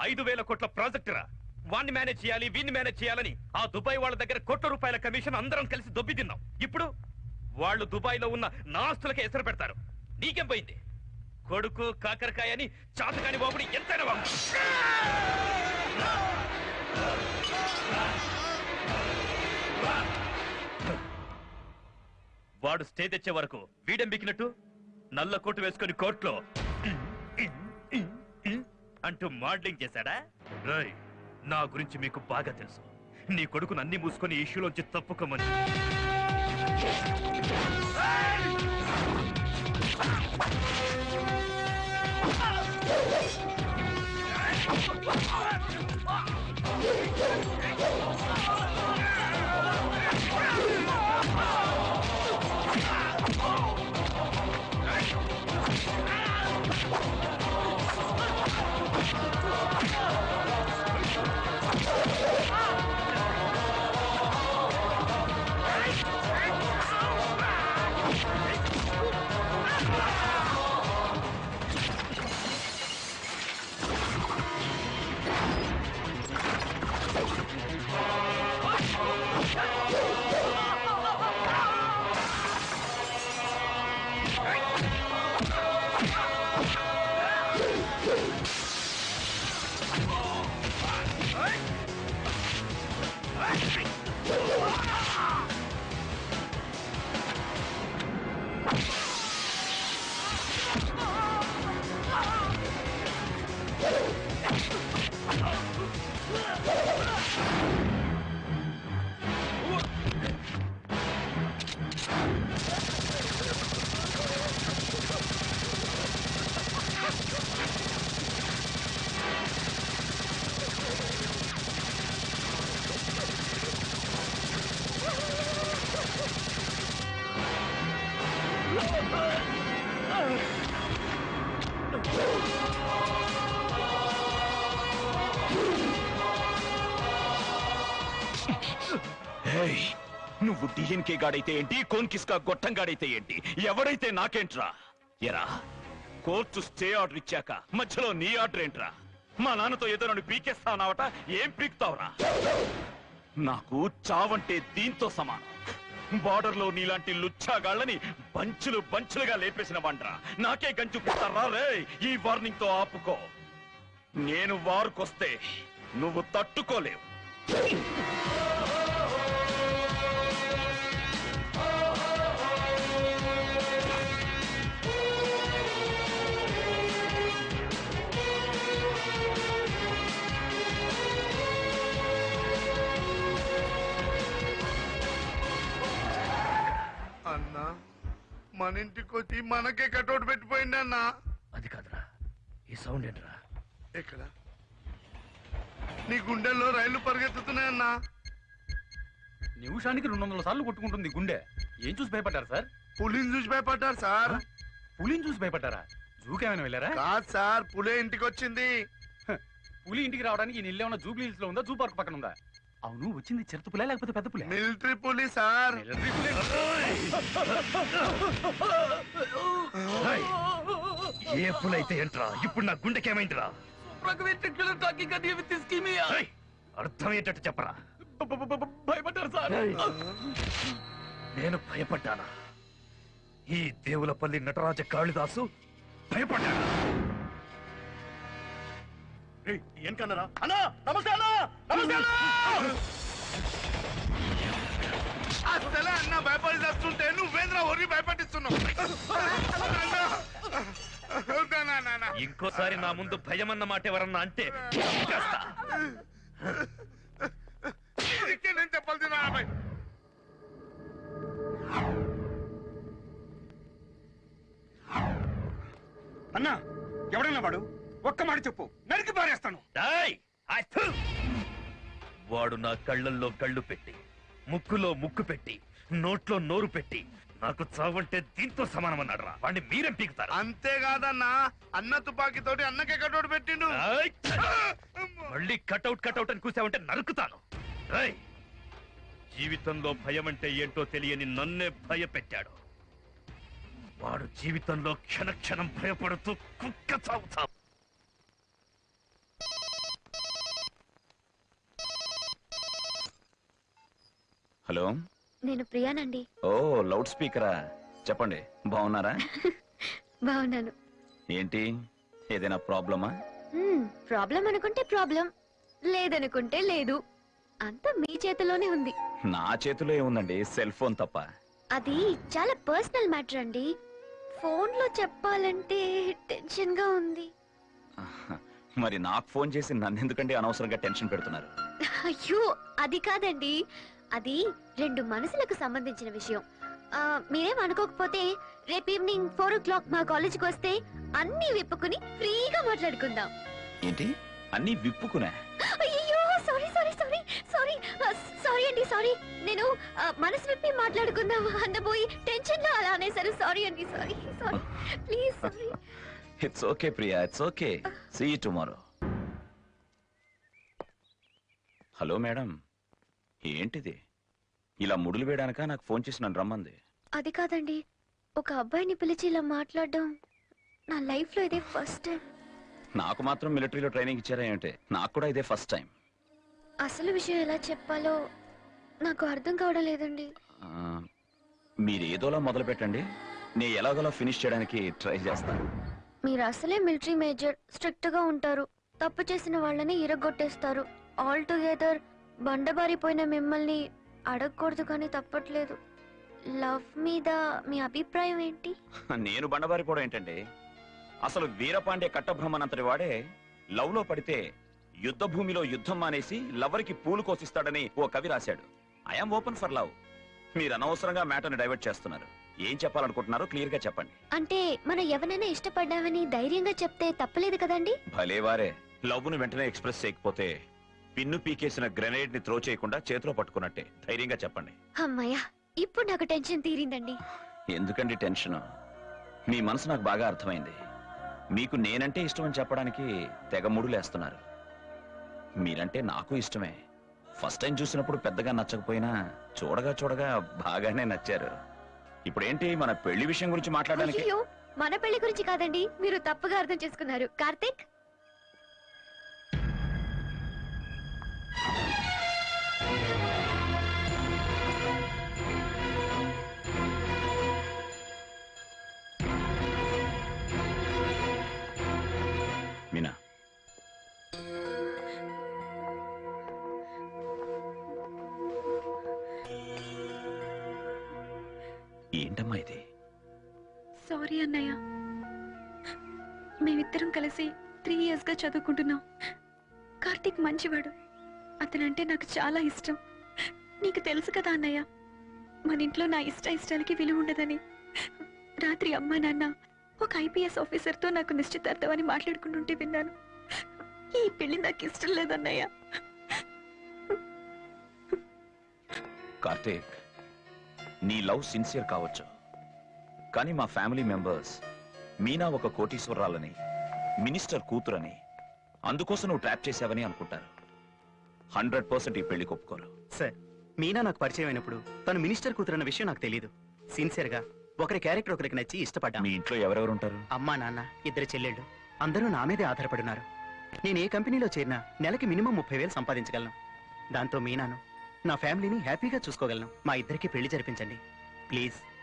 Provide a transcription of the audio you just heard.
ఐదు వేల కోట్ల ప్రాజెక్టురా వాణ్ణి మేనేజ్ చేయాలి వీన్ని మేనేజ్ చేయాలని ఆ దుబాయ్ వాళ్ళ దగ్గర కోట్ల రూపాయల కమిషన్ అందరం కలిసి దొబ్బి తిన్నాం ఇప్పుడు వాళ్ళు దుబాయ్ లో ఉన్న నా ఆస్తులకే ఎసరు పెడతారు నీకేం పోయింది కొడుకు కాకరకాయ అని చాతకాని బాబుని ఎంతైనా బాబు వాడు స్టే తెచ్చే వరకు వీడెం బికినట్టు నల్ల కోటు వేసుకొని కోర్టులో అంటూ మోడలింగ్ చేశాడా రై నా గురించి మీకు బాగా తెలుసు నీ కొడుకును అన్ని మూసుకొని ఈ ఇష్యూలోంచి తప్పుకోమని హేయ్, నువ్వు డిఎన్కే గాడైతే ఏంటి కోన్కిస్కా గొట్టం గాడైతే ఏంటి ఎవడైతే నాకేంట్రా ఎరా కోర్టు స్టే ఆర్డర్ ఇచ్చాక మధ్యలో నీ ఆర్డర్ ఏంట్రా మా నాన్నతో ఏదో నన్ను పీకేస్తావనావట ఏం పీకుతావురా నాకు చావంటే దీంతో సమానం బార్డర్ లో నీలాంటి లుచ్చాగాళ్ళని బంచులు బంచులుగా లేపేసిన వండ్రా నాకే గంచు పుట్టారా రే ఈ వార్నింగ్ తో ఆపుకో నేను వారుకొస్తే నువ్వు తట్టుకోలేవు అన్నా మన ఇంటికి వచ్చి మనకే కటౌట్ పెట్టిపోయింది అన్న అది కాదురా ఈ సౌండ్ ఏంట్రా ఎక్కడ నీ గుండెల్లో రైళ్లు పరిగెత్తుతున్నాయన్నా నిమిషానికి రెండు వందల సార్లు కొట్టుకుంటుంది గుండె ఏం చూసి భయపడ్డారు సార్ పులిని చూసి భయపడ్డారు సార్ పులిని చూసి భయపడ్డారా జూకేమైనా వెళ్ళారా కాదు సార్ పులే ఇంటికి వచ్చింది హ, పులి ఇంటికి రావడానికి ఈ ఇల్లు ఏమన్నా జూబ్లీ హిల్స్ లో ఉందా జూ పార్క్ పక్కన ఉందా అవును వచ్చింది చిరుత పులే లేకపోతే పెద్ద పులే మిలిటరీ పులి సార్ మిలిటరీ పులే. రేయ్, ఏ పులైతే ఏంట్రా ఇప్పుడు నా గుండెకేమైందిరా రేయ్, అర్థమయ్యేటట్టు చెప్పరా బ- బ- బ- బ- భయపడ్డారు సార్ రేయ్, నేను భయపడ్డానా ఈ దేవులపల్లి నటరాజ కాళిదాసు భయపడ్డానా ఏం కన్నరా అన్నా నమస్తే అన్నా నమస్తే అన్నా అసలే అన్న భయపడి చేస్తుంటే నువ్వేంద్ర ఒరి భయపడిస్తున్నావు అన్నా. నా, నా, నా. ఇంకోసారి నా ముందు భయమన్న మాట ఎవరన్నా అంటే చంపేస్తా. ఇదికే నేను చెప్పాలి తిన్నా భయ్ అన్నా ఎవడన్నా వాడు ఒక్క మాట చెప్పు నరికి పారేస్తాను డేయ్, ఐ థు. వాడు నా కళ్ళల్లో కళ్ళు పెట్టి ముక్కులో ముక్కు పెట్టి నోట్లో నోరు పెట్టి నాకు చావంటే దీంతో సమానమన్నాడు రా వాడిని మీరేం పీకుతారు అంతేకాదన్నా అన్న తుపాకీతోటి అన్నకే కటౌట్ పెట్టిండు ఏయ్! మళ్ళీ కటౌట్ కటౌట్ అని కూసావంటే నరుకుతాను రేయ్! జీవితంలో భయం అంటే ఏంటో తెలియని నన్నే భయపెట్టాడు వాడు జీవితంలో క్షణ క్షణం భయపడుతూ కుక్క చావుతా హలో నేను ప్రియానండి ఓ లౌడ్ స్పీకరా చెప్పండి బాగున్నారా బాగున్నాను ఏంటి ఏదైనా ప్రాబ్లమా ప్రాబ్లం అనుకుంటే ప్రాబ్లం లేదనుకుంటే లేదు అంతా మీ చేతిలోనే ఉంది నా చేతిలో ఏముందండి సెల్ ఫోన్ తప్ప అది చాలా పర్సనల్ మ్యాటర్ అండి ఫోన్ లో చెప్పాలంటే టెన్షన్ గా ఉంది మరి నాకు ఫోన్ చేసి నన్ను ఎందుకంటే అనవసరంగా టెన్షన్ పెడుతున్నారు అయ్యో అది కాదండి అది రెండు మనసులకు సంబంధించిన విషయం ఆ, మీరేం అనుకోకపోతే రేపు ఈవినింగ్ ఫోర్ ఓ క్లాక్ మా కాలేజీకి వస్తే అన్ని విప్పుకుని ఫ్రీగా మాట్లాడుకుందాం ఏంటి అన్ని విప్పుకునే అయ్యో sorry sorry sorry sorry sorry అండి సారీ నేను ఆ, మనసు విప్పి మాట్లాడుకుందాం అందబోయి టెన్షన్ లో అలా అనేసారు సారీ అండి sorry sorry please sorry it's okay Priya it's okay see tomorrow hello madam ఏంటిది ఇలా ముడులు వేయడానిక నాకు ఫోన్ చేసి నన్ను రమ్మంది అది కాదండి ఒక అబ్బాయిని పిలిచి ఇలా మాట్లాడడం నా లైఫ్ లో ఇదే ఫస్ట్ టైం నాకు మాత్రం మిలిటరీలో ట్రైనింగ్ ఇచ్చారా ఏంటి నాకు కూడా ఇదే ఫస్ట్ టైం అసలు విషయం ఎలా చెప్పాలో నాకు అర్థం కావడం లేదండి మీరు ఏదోలా మొదలు పెట్టండి నేను ఎలాగోలా ఫినిష్ చేయడానికి ట్రై చేస్తాను మీరు అసలే మిలిటరీ మేజర్ స్ట్రిక్ట్ గా ఉంటారు తప్పు చేసిన వాళ్ళని ఇరగొట్టేస్తారు ఆల్ టుగెదర్ బండబారిపోయిన మిమ్మల్ని అడగకూడదు కానీ తప్పట్లేదు లవ్ మీద మీ అభిప్రాయం ఏంటి నేను బండబారిపోవడం ఏంటండి అసలు వీరపాండే కట్టబ్రహ్మనంతటి వాడే లవ్ లో పడితే యుద్ధ భూమిలో యుద్ధం మానేసి లవర్కి పూలు కోసిస్తాడని ఓ కవి రాశాడు ఐఎమ్ ఓపెన్ ఫర్ లవ్ మీరు అనవసరంగా మ్యాటర్ని డైవర్ట్ చేస్తున్నారు ఏం చెప్పాలనుకుంటున్నారో క్లియర్ గా చెప్పండి అంటే మనం ఎవరైనా ఇష్టపడ్డామని ధైర్యంగా చెప్తే తప్పలేదు కదండి భలేవారే లవ్ ను వెంటనే ఎక్స్ప్రెస్ చేయకపోతే పిన్ను పీకేసిన గ్రెనేడ్ ని త్రో చేయకుండా చేతిలో పట్టుకున్నట్టే ధైర్యంగా చెప్పండి అమ్మయ్యా ఇప్పుడు నాకు టెన్షన్ తీరిందండి ఎందుకండి టెన్షన్ మీ మనసు నాకు బాగా అర్థమైంది మీకు నేనంటే ఇష్టం అని చెప్పడానికి తెగ ముడులేస్తున్నారు మీరంటే నాకు ఇష్టమే ఫస్ట్ టైం చూసినప్పుడు పెద్దగా నచ్చకపోయినా చూడగా చూడగా బాగానే నచ్చారు ఇప్పుడేంటి మన పెళ్లి విషయం గురించి మాట్లాడడానికి అయ్యో మన పెళ్లి గురించి కాదండి మీరు తప్పుగా అర్థం చేసుకున్నారు కార్తీక్ మీనా ఏంటమ్మా ఇది సారీ అన్నయ్య మేమిద్దరం కలిసి త్రీ ఇయర్స్ గా చదువుకుంటున్నాం కార్తీక్ మంచివాడు అతనంటే నాకు చాలా ఇష్టం నీకు తెలుసు కదా అన్నయ్య మన ఇంట్లో నా ఇష్ట ఇష్టాలకి విలువ ఉండదని రాత్రి అమ్మా నాన్న ఒక ఐపీఎస్ ఆఫీసర్తో నాకు నిశ్చితార్థం అని మాట్లాడుకుంటుంటే విన్నాను ఈ పెళ్లి నాకు ఇష్టం లేదన్నయ్య కార్తీక్ నీ లవ్ సిన్సియర్ కావచ్చు కానీ మా ఫ్యామిలీ మెంబర్స్ మీనా ఒక కోటీశ్వరాలని మినిస్టర్ కూతురని అందుకోసం నువ్వు ట్రాప్ చేశావని అనుకుంటారు హండ్రెడ్ పర్సెంట్ ఈ పెళ్లి ఒప్పుకోరు సార్ మీనా నాకు పరిచయం అయినప్పుడు తను మినిస్టర్ కూతురన్న విషయం నాకు తెలియదు సిన్సియర్ గా ఒకరి క్యారెక్టర్ ఒకరికి నచ్చి ఇష్టపడ్డా మీ ఇంట్లో ఎవరెవరు ఉంటారు అమ్మా నాన్న ఇద్దరు చెల్లెళ్ళు అందరూ నా మీదే ఆధారపడున్నారు నేను ఏ కంపెనీలో చేరినా నెలకి మినిమం ముప్పై వేలు సంపాదించగలను దాంతో మీనాను నా ఫ్యామిలీని హ్యాపీగా చూసుకోగలను మా ఇద్దరికి పెళ్లి జరిపించండి ప్లీజ్